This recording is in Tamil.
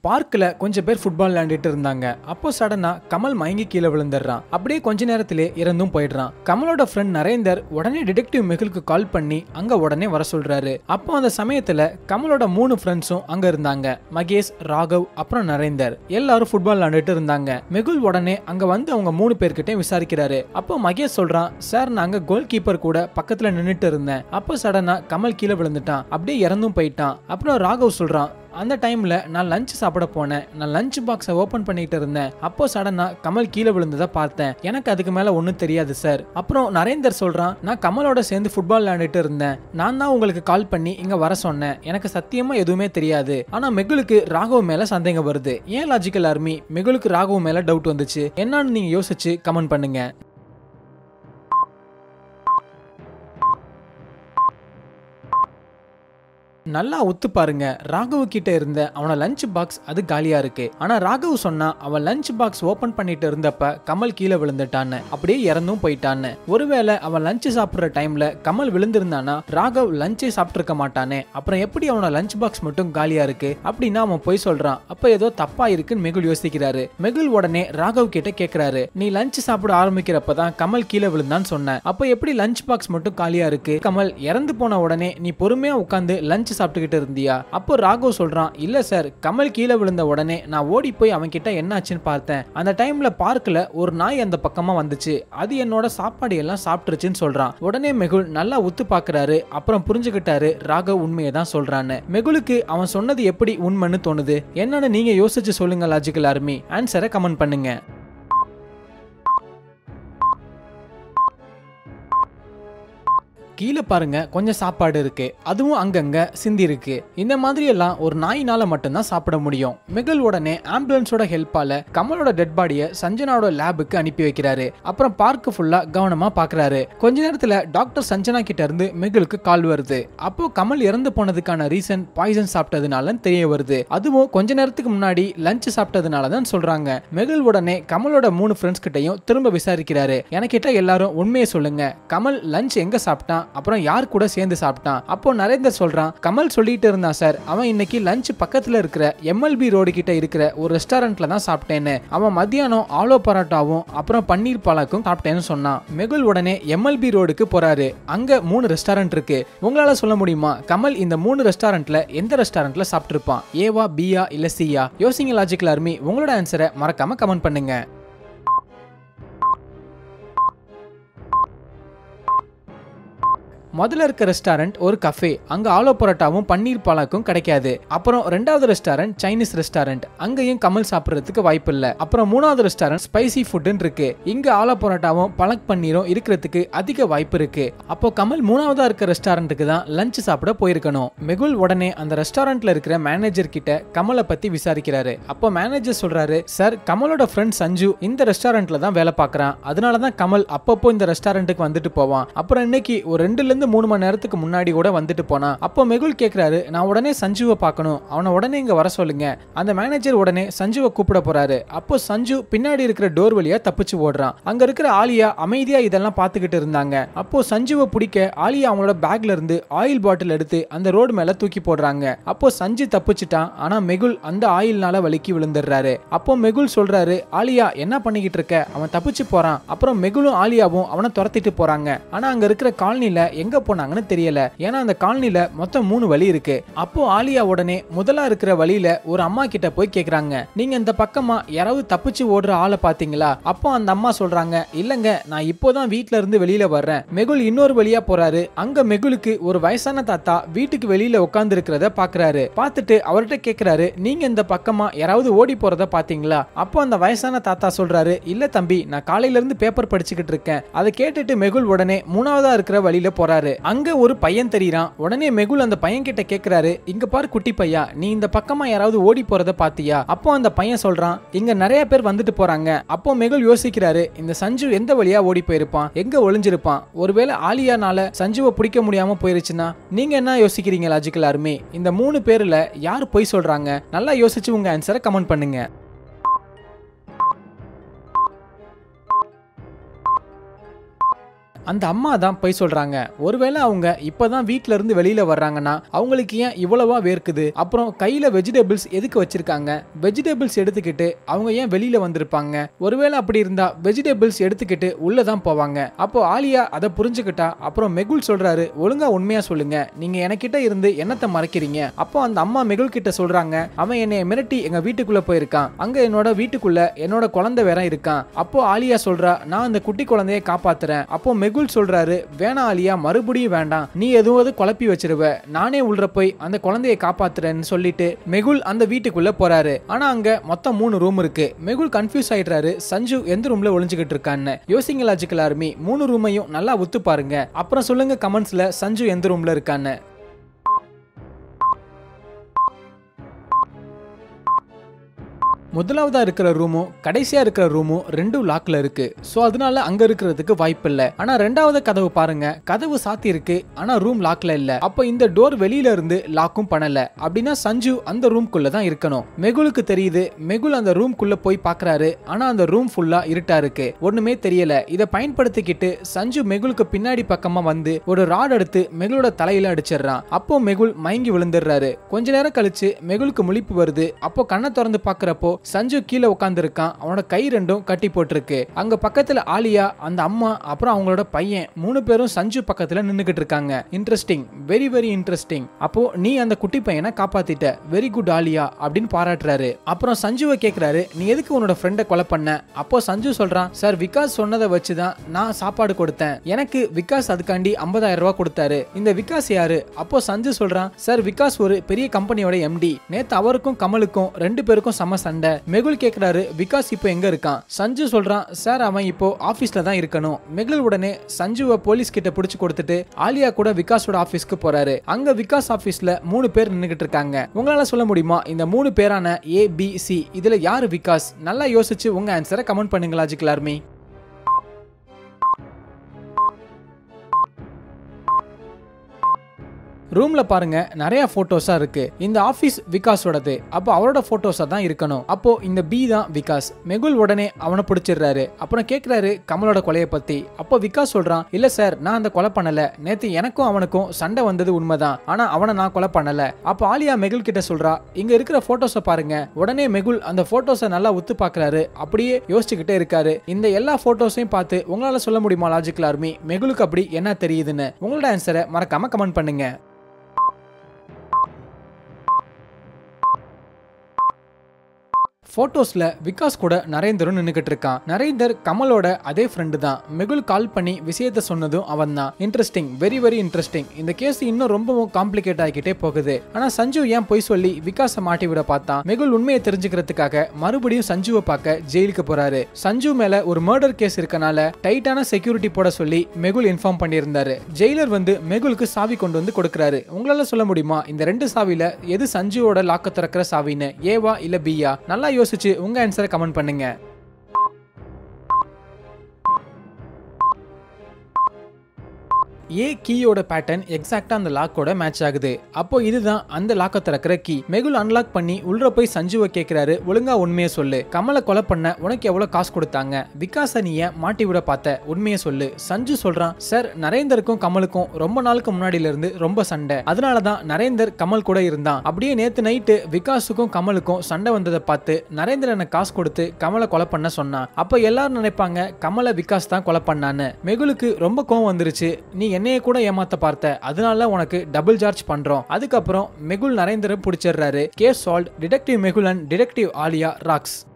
பார்க்ல கொஞ்சம் பேர் ஃபுட்பால் விளையாண்டுட்டு இருந்தாங்க அப்போ சடனா கமல் மயங்கி கீழே விழுந்துடுறான் அப்படியே கொஞ்ச நேரத்திலே இறந்தும் போயிடுறான் கமலோட ஃப்ரெண்ட் நரேந்தர் உடனே டிடெக்டிவ் மெகுலுக்கு கால் பண்ணி அங்க உடனே வர சொல்றாரு அப்போ அந்த சமயத்துல கமலோட மூணு ஃப்ரெண்ட்ஸும் அங்க இருந்தாங்க மகேஷ் ராகவ் அப்புறம் நரேந்தர் எல்லாரும் ஃபுட்பால் விளையாண்டுட்டு இருந்தாங்க மெகுல் உடனே அங்க வந்து அவங்க மூணு பேர்கிட்ட விசாரிக்கிறாரு அப்போ மகேஷ் சொல்றான் சார் நாங்க கோல் கீப்பர் கூட பக்கத்துல நின்னுட்டு இருந்தேன் அப்போ சடனா கமல் கீழே விழுந்துட்டான் அப்படியே இறந்தும் போயிட்டான் அப்புறம் ராகவ் சொல்றான் அந்த டைம்ல நான் லஞ்ச் சாப்பிட போனேன் நான் லஞ்ச் பாக்ஸை ஓபன் பண்ணிட்டு இருந்தேன் அப்போ சடனா கமல் கீழே விழுந்ததை பார்த்தேன் எனக்கு அதுக்கு மேல ஒன்றும் தெரியாது சார் அப்புறம் நரேந்தர் சொல்றான் நான் கமலோட சேர்ந்து ஃபுட்பால் விளையாண்டுட்டு இருந்தேன் நான் தான் உங்களுக்கு கால் பண்ணி இங்க வர சொன்னேன் எனக்கு சத்தியமா எதுவுமே தெரியாது ஆனா மெகுலுக்கு ராகவ் மேல சந்தேகம் வருது ஏன் லாஜிக்கல் ஆர்மி மெகுலுக்கு ராகவ் மேல டவுட் வந்துச்சு என்னன்னு நீங்க யோசிச்சு கமெண்ட் பண்ணுங்க நல்லா ஒத்து பாருங்க ராகவ் கிட்ட இருந்த அவன லஞ்ச் பாக்ஸ் அது காலியா இருக்கு ஆனா ராகவ் சொன்னா அவன் லஞ்ச் பாக்ஸ் ஓபன் பண்ணிட்டு இருந்தப்ப கமல் கீழே விழுந்துட்டான்னு அப்படியே இறந்தும் போயிட்டான்னு ஒருவேளை அவன் லஞ்ச் சாப்பிடுற டைம்ல கமல் விழுந்திருந்தானா ராகவ் லஞ்சே சாப்பிட்டிருக்க மாட்டானே அப்புறம் எப்படி அவனோட லஞ்ச் பாக்ஸ் மட்டும் காலியா இருக்கு அப்படின்னா அவன் போய் சொல்றான் அப்ப ஏதோ தப்பா இருக்குன்னு மெகுல் யோசிக்கிறாரு மெகுல் உடனே ராகவ் கிட்ட கேக்குறாரு நீ லஞ்ச் சாப்பிட ஆரம்பிக்கிறப்பதான் கமல் கீழே விழுந்தான்னு சொன்ன அப்ப எப்படி லஞ்ச் பாக்ஸ் மட்டும் காலியா இருக்கு கமல் இறந்து போன உடனே நீ பொறுமையா உட்காந்து லஞ்ச் சாப்பிட்டுக்கிட்டு இருந்தியா அப்போ ராகவ் சொல்றான் இல்ல சார் கமல் கீழே விழுந்த உடனே நான் ஓடி போய் அவன் கிட்ட என்ன ஆச்சுன்னு பார்த்தேன் அந்த டைம்ல பார்க்ல ஒரு நாய் அந்த பக்கமா வந்துச்சு அது என்னோட சாப்பாடு எல்லாம் சாப்பிட்டுருச்சுன்னு சொல்றான் உடனே மெகுல் நல்லா உத்து பாக்குறாரு அப்புறம் புரிஞ்சுக்கிட்டாரு ராகவ் உண்மையை தான் சொல்றான்னு மெகுலுக்கு அவன் சொன்னது எப்படி உண்மைன்னு தோணுது என்னன்னு நீங்க யோசிச்சு சொல்லுங்க லாஜிக்கல் ஆர்மி ஆன்சரை கமெண்ட் பண்ணுங்க கீழே பாருங்க கொஞ்சம் சாப்பாடு இருக்கு அதுவும் அங்கங்க சிந்தி இருக்கு இந்த மாதிரி எல்லாம் ஒரு நாயினால மட்டும்தான் சாப்பிட முடியும் மெகல் உடனே ஆம்புலன்ஸோட ஹெல்ப்பால கமலோட டெட் பாடியை சஞ்சனாவோட லேபுக்கு அனுப்பி வைக்கிறாரு அப்புறம் பார்க்க ஃபுல்லா கவனமா பாக்குறாரு கொஞ்ச நேரத்துல டாக்டர் சஞ்சனா கிட்ட இருந்து மெகுலுக்கு கால் வருது அப்போ கமல் இறந்து போனதுக்கான ரீசன் பாய்சன் சாப்பிட்டதுனால தெரிய வருது அதுவும் கொஞ்ச நேரத்துக்கு முன்னாடி லஞ்ச் சாப்பிட்டதுனால தான் சொல்றாங்க மெகுல் உடனே கமலோட மூணு ஃப்ரெண்ட்ஸ் கிட்டையும் திரும்ப விசாரிக்கிறாரு எனக்கிட்ட எல்லாரும் உண்மையை சொல்லுங்க கமல் லஞ்ச் எங்க சாப்பிட்டான் அப்புறம் யார் கூட சேர்ந்து சாப்பிட்டான் அப்போ நரேந்தர் சொல்றான் கமல் சொல்லிட்டு இருந்தான் சார் அவன் இன்னைக்கு லஞ்ச் பக்கத்துல இருக்கிற எம்எல்பி ரோடு கிட்ட இருக்கிற ஒரு ரெஸ்டாரண்ட்ல தான் சாப்பிட்டேன்னு அவன் மத்தியானம் ஆலோ பரோட்டாவும் அப்புறம் பன்னீர் பாலாக்கும் சாப்பிட்டேன்னு சொன்னான் மெகுல் உடனே எம்எல்பி ரோடுக்கு போறாரு அங்க மூணு ரெஸ்டாரண்ட் இருக்கு உங்களால சொல்ல முடியுமா கமல் இந்த மூணு ரெஸ்டாரண்ட்ல எந்த ரெஸ்டாரண்ட்ல சாப்பிட்டிருப்பான் ஏவா பியா இல்ல சியா யோசிங்க லாஜிக்கல் ஆர்மி உங்களோட ஆன்சரை மறக்காம கமெண்ட் பண்ணுங்க முதல்ல இருக்க ரெஸ்டாரண்ட் ஒரு கஃபே அங்க ஆலோ பரோட்டாவும் பன்னீர் பாலாக்கும் கிடைக்காது அப்புறம் ரெண்டாவது ரெஸ்டாரண்ட் சைனீஸ் ரெஸ்டாரண்ட் அங்கேயும் கமல் சாப்பிடுறதுக்கு வாய்ப்பு இல்ல அப்புறம் மூணாவது ரெஸ்டாரண்ட் ஸ்பைசி ஃபுட்னு இருக்கு இங்க ஆலோ பரோட்டாவும் பலக் பன்னீரும் இருக்கிறதுக்கு அதிக வாய்ப்பு இருக்கு அப்போ கமல் மூணாவதா இருக்க ரெஸ்டாரண்ட்டுக்கு தான் லஞ்ச் சாப்பிட போயிருக்கணும் மெகுல் உடனே அந்த ரெஸ்டாரண்ட்ல இருக்கிற மேனேஜர் கிட்ட கமலை பத்தி விசாரிக்கிறாரு அப்போ மேனேஜர் சொல்றாரு சார் கமலோட ஃப்ரெண்ட் சஞ்சு இந்த ரெஸ்டாரண்ட்ல தான் வேலை பார்க்கறான் அதனால தான் கமல் அப்பப்போ இந்த ரெஸ்டாரண்ட்டுக்கு வந்துட்டு போவான் அப்புறம் இன்னைக்கு ஒரு ரெண்டுல இருந்து மூணு மணி நேரத்துக்கு முன்னாடி கூட வந்துட்டு போனான் அப்போ மெகுல் கேக்குறாரு நான் உடனே சஞ்சுவை பார்க்கணும் அவனை உடனே இங்க வர சொல்லுங்க அந்த மேனேஜர் உடனே சஞ்சுவை கூப்பிட போறாரு அப்போ சஞ்சு பின்னாடி இருக்கிற டோர் வழியா தப்பிச்சு ஓடுறான் அங்க இருக்கிற ஆலியா அமைதியா இதெல்லாம் பார்த்துக்கிட்டு இருந்தாங்க அப்போ சஞ்சுவை பிடிக்க ஆலியா அவங்களோட பேக்ல இருந்து ஆயில் பாட்டில் எடுத்து அந்த ரோடு மேல தூக்கி போடுறாங்க அப்போ சஞ்சு தப்பிச்சிட்டான் ஆனா மெகுல் அந்த ஆயில்னால வலிக்கி விழுந்துடுறாரு அப்போ மெகுல் சொல்றாரு ஆலியா என்ன பண்ணிக்கிட்டு இருக்க அவன் தப்பிச்சு போறான் அப்புறம் மெகுலும் ஆலியாவும் அவனை துரத்திட்டு போறாங்க ஆனா அங்க இருக்கிற காலனில எங்க போனாங்கன்னு தெரியல ஏன்னா அந்த காலனில மொத்தம் மூணு வழி இருக்கு அப்போ ஆலியா உடனே முதலா இருக்கிற வழியில ஒரு அம்மா கிட்ட போய் கேக்குறாங்க நீங்க இந்த பக்கமா யாராவது தப்பிச்சு ஓடுற ஆளை பாத்தீங்களா அப்போ அந்த அம்மா சொல்றாங்க இல்லங்க நான் இப்போதான் வீட்ல இருந்து வெளியில வர்றேன் மெகுல் இன்னொரு வழியா போறாரு அங்க மெகுலுக்கு ஒரு வயசான தாத்தா வீட்டுக்கு வெளியில உட்கார்ந்து இருக்கிறத பாக்குறாரு பார்த்துட்டு அவர்கிட்ட கேக்குறாரு நீங்க இந்த பக்கமா யாராவது ஓடி போறத பாத்தீங்களா அப்போ அந்த வயசான தாத்தா சொல்றாரு இல்ல தம்பி நான் காலையில இருந்து பேப்பர் படிச்சுக்கிட்டு இருக்கேன் அதை கேட்டுட்டு மெகுல் உடனே மூணாவதா இருக்கிற வழியில போறாரு அங்க ஒரு பையன் தெரியறான் உடனே மெகுல் அந்த பையன் கிட்ட கேக்குறாரு இங்க பாரு குட்டி பையா நீ இந்த பக்கமா யாராவது ஓடி போறத பாத்தியா அப்போ அந்த பையன் சொல்றான் இங்க நிறைய பேர் வந்துட்டு போறாங்க அப்போ மெகுல் யோசிக்கிறாரு இந்த சஞ்சு எந்த வழியா ஓடி போயிருப்பான் எங்க ஒளிஞ்சிருப்பான் ஒருவேளை ஆலியானால சஞ்சுவை பிடிக்க முடியாம போயிருச்சுன்னா நீங்க என்ன யோசிக்கிறீங்க லாஜிக்கல் ஆர்மி இந்த மூணு பேர்ல யார் பொய் சொல்றாங்க நல்லா யோசிச்சு உங்க ஆன்சரை கமெண்ட் பண்ணுங்க அந்த அம்மா தான் போய் சொல்றாங்க ஒருவேளை அவங்க இப்பதான் வீட்ல இருந்து வெளியில வர்றாங்கன்னா அவங்களுக்கு ஏன் இவ்வளவா வேர்க்குது அப்புறம் கையில வெஜிடபிள்ஸ் எதுக்கு வச்சிருக்காங்க வெஜிடபிள்ஸ் எடுத்துக்கிட்டு அவங்க ஏன் வெளியில வந்திருப்பாங்க ஒருவேளை அப்படி இருந்தா வெஜிடபிள்ஸ் எடுத்துக்கிட்டு உள்ள தான் போவாங்க அப்போ ஆலியா அதை புரிஞ்சுக்கிட்டா அப்புறம் மெகுல் சொல்றாரு ஒழுங்கா உண்மையா சொல்லுங்க நீங்க எனக்கிட்ட இருந்து என்னத்தை மறைக்கிறீங்க அப்போ அந்த அம்மா மெகுல் கிட்ட சொல்றாங்க அவன் என்னை மிரட்டி எங்க வீட்டுக்குள்ள போயிருக்கான் அங்க என்னோட வீட்டுக்குள்ள என்னோட குழந்தை வேற இருக்கான் அப்போ ஆலியா சொல்றா நான் அந்த குட்டி குழந்தைய காப்பாத்துறேன் அப்போ மெகுல் சொல்றாரு வேணாம் ஆலியா மறுபடியும் வேண்டாம் நீ எதுவாவது குழப்பி வச்சிருவ நானே உள்ள போய் அந்த குழந்தைய காப்பாத்துறேன்னு சொல்லிட்டு மெகுல் அந்த வீட்டுக்குள்ள போறாரு ஆனா அங்க மொத்தம் மூணு ரூம் இருக்கு மெகுல் கன்ஃபியூஸ் ஆயிடுறாரு சஞ்சு எந்த ரூம்ல ஒளிஞ்சுக்கிட்டு இருக்கான்னு யோசிங்க லாஜிக்கல் ஆர்மி மூணு ரூமையும் நல்லா ஒத்து பாருங்க அப்புறம் சொல்லுங்க கமெண்ட்ஸ்ல சஞ்சு எந்த ரூம்ல இருக்கான்னு முதலாவதா இருக்கிற ரூமும் கடைசியா இருக்கிற ரூமும் ரெண்டும் லாக்ல இருக்கு சோ அதனால அங்க இருக்கிறதுக்கு வாய்ப்பு இல்ல ஆனா ரெண்டாவது கதவு பாருங்க கதவு சாத்தி இருக்கு ஆனா ரூம் லாக்ல இல்ல அப்ப இந்த டோர் வெளியில இருந்து லாக்கும் பண்ணல அப்படின்னா சஞ்சு அந்த ரூம்குள்ள தான் இருக்கணும் மெகுலுக்கு தெரியுது மெகுல் அந்த ரூம்குள்ள போய் பாக்குறாரு ஆனா அந்த ரூம் ஃபுல்லா இருட்டா இருக்கு ஒண்ணுமே தெரியல இதை பயன்படுத்திக்கிட்டு சஞ்சு மெகுலுக்கு பின்னாடி பக்கமா வந்து ஒரு ராட் எடுத்து மெகுலோட தலையில அடிச்சிடுறான் அப்போ மெகுல் மயங்கி விழுந்துடுறாரு கொஞ்ச நேரம் கழிச்சு மெகுலுக்கு முழிப்பு வருது அப்போ கண்ணை திறந்து பாக்குறப்போ சஞ்சு கீழே உட்காந்துருக்கான் அவனோட கை ரெண்டும் கட்டி போட்டிருக்கு அங்க பக்கத்துல ஆலியா அந்த அம்மா அப்புறம் அவங்களோட பையன் மூணு பேரும் சஞ்சு பக்கத்துல நின்னுகிட்டு இருக்காங்க இன்ட்ரெஸ்டிங் வெரி வெரி இன்ட்ரெஸ்டிங் அப்போ நீ அந்த குட்டி பையனை காப்பாத்திட்ட வெரி குட் ஆலியா அப்படின்னு பாராட்டுறாரு அப்புறம் சஞ்சுவை கேக்குறாரு நீ எதுக்கு உன்னோட ஃப்ரெண்டை கொலை பண்ண அப்போ சஞ்சு சொல்றான் சார் விகாஸ் சொன்னதை வச்சுதான் நான் சாப்பாடு கொடுத்தேன் எனக்கு விகாஸ் அதுக்காண்டி 50000 ரூபாய் கொடுத்தாரு இந்த விகாஸ் யாரு அப்போ சஞ்சு சொல்றான் சார் விகாஸ் ஒரு பெரிய கம்பெனியோட எம்டி நேத்து அவருக்கும் கமலுக்கும் ரெண்டு பேருக்கும் சம சண்டை மெகுல் கேக்குறாரு விகாஸ் இப்போ எங்க இருக்கான் சஞ்சு சொல்றான் சார் அவன் இப்போ ஆபீஸ்ல தான் இருக்கணும் மெகுல் உடனே சஞ்சுவை போலீஸ் கிட்ட பிடிச்சு கொடுத்துட்டு ஆலியா கூட விகாஸோட ஆபீஸ்க்கு போறாரு அங்க விகாஸ் ஆபீஸ்ல மூணு பேர் நின்னுகிட்டு இருக்காங்க உங்களால சொல்ல முடியுமா இந்த மூணு பேரான ஏ பி சி இதுல யாரு விகாஸ் நல்லா யோசிச்சு உங்க ஆன்சரை கமெண்ட் பண்ணுங்க லாஜிக்கல் ஆர்மி ரூம்ல பாருங்க நிறைய போட்டோஸா இருக்கு இந்த ஆபீஸ் விகாஸோடது அப்போ அவரோட போட்டோஸா தான் இருக்கணும் அப்போ இந்த பி தான் விகாஸ் மெகுல் உடனே அவனை பிடிச்சிடுறாரு அப்புறம் கேக்குறாரு கமலோட கொலையை பத்தி அப்போ விகாஸ் சொல்றான் இல்ல சார் நான் அந்த கொலை பண்ணல நேத்து எனக்கும் அவனுக்கும் சண்டை வந்தது உண்மைதான் ஆனா அவனை நான் கொலை பண்ணல அப்போ ஆலியா மெகுல் கிட்ட சொல்றா இங்க இருக்கிற போட்டோஸை பாருங்க உடனே மெகுல் அந்த போட்டோஸை நல்லா உத்து பாக்குறாரு அப்படியே யோசிச்சுக்கிட்டே இருக்காரு இந்த எல்லா போட்டோஸையும் பார்த்து உங்களால சொல்ல முடியுமா லாஜிக்கல் ஆர்மி மெகுலுக்கு அப்படி என்ன தெரியுதுன்னு உங்களோட ஆன்சரை மறக்காம கமெண்ட் பண்ணுங்க போட்டோஸ்ல விகாஸ் கூட நரேந்தரும் நின்னுகிட்டு இருக்கான் நரேந்தர் கமலோட அதே ஃப்ரெண்டு தான் மெகுல் கால் பண்ணி விஷயத்த சொன்னதும் அவன் தான் இன்ட்ரெஸ்டிங் வெரி வெரி இன்ட்ரெஸ்டிங் இந்த கேஸ் இன்னும் ரொம்பவும் காம்ப்ளிகேட் ஆகிக்கிட்டே போகுது ஆனா சஞ்சு ஏன் பொய் சொல்லி விகாஸை மாட்டி விட பார்த்தான் மெகுல் உண்மையை தெரிஞ்சுக்கிறதுக்காக மறுபடியும் சஞ்சுவை பார்க்க ஜெயிலுக்கு போறாரு சஞ்சு மேல ஒரு மர்டர் கேஸ் இருக்கனால டைட்டான செக்யூரிட்டி போட சொல்லி மெகுல் இன்ஃபார்ம் பண்ணியிருந்தாரு ஜெயிலர் வந்து மெகுலுக்கு சாவி கொண்டு வந்து கொடுக்கறாரு உங்களால சொல்ல முடியுமா இந்த ரெண்டு சாவில எது சஞ்சுவோட லாக்க திறக்கிற சாவின்னு ஏவா இல்ல பியா நல்லா யோசிச்சு உங்க ஆன்சரை கமெண்ட் பண்ணுங்க ஏ கீயோட பேட்டர்ன் எக்ஸாக்டா அந்த லாக்கோட மேட்ச் ஆகுது அப்போ இதுதான் அந்த லாக்க திறக்கிற கீ மெகுல் அன்லாக் பண்ணி உள்ள போய் சஞ்சுவை கேக்குறாரு ஒழுங்கா உண்மையை சொல்லு கமலை கொலை பண்ண உனக்கு எவ்வளவு காசு கொடுத்தாங்க விகாச நீ ஏன் மாட்டி விட பார்த்த உண்மையை சொல்லு சஞ்சு சொல்றான் சார் நரேந்தருக்கும் கமலுக்கும் ரொம்ப நாளுக்கு முன்னாடில இருந்து ரொம்ப சண்டை அதனாலதான் நரேந்தர் கமல் கூட இருந்தான் அப்படியே நேத்து நைட்டு விகாஸுக்கும் கமலுக்கும் சண்டை வந்ததை பார்த்து நரேந்தர் எனக்கு காசு கொடுத்து கமலை கொலை பண்ண சொன்னான் அப்ப எல்லாரும் நினைப்பாங்க கமலை விகாஸ் தான் கொலை பண்ணான்னு மெகுலுக்கு ரொம்ப கோவம் வந்துருச்சு நீ என்னைய கூட ஏமாத்த பார்த்த அதனால உனக்கு டபுள் சார்ஜ் பண்றோம் அதுக்கப்புறம் மெகுல் நரேந்திரன் பிடிச்சிடுறாரு case solve detective Mehul and detective Alia rocks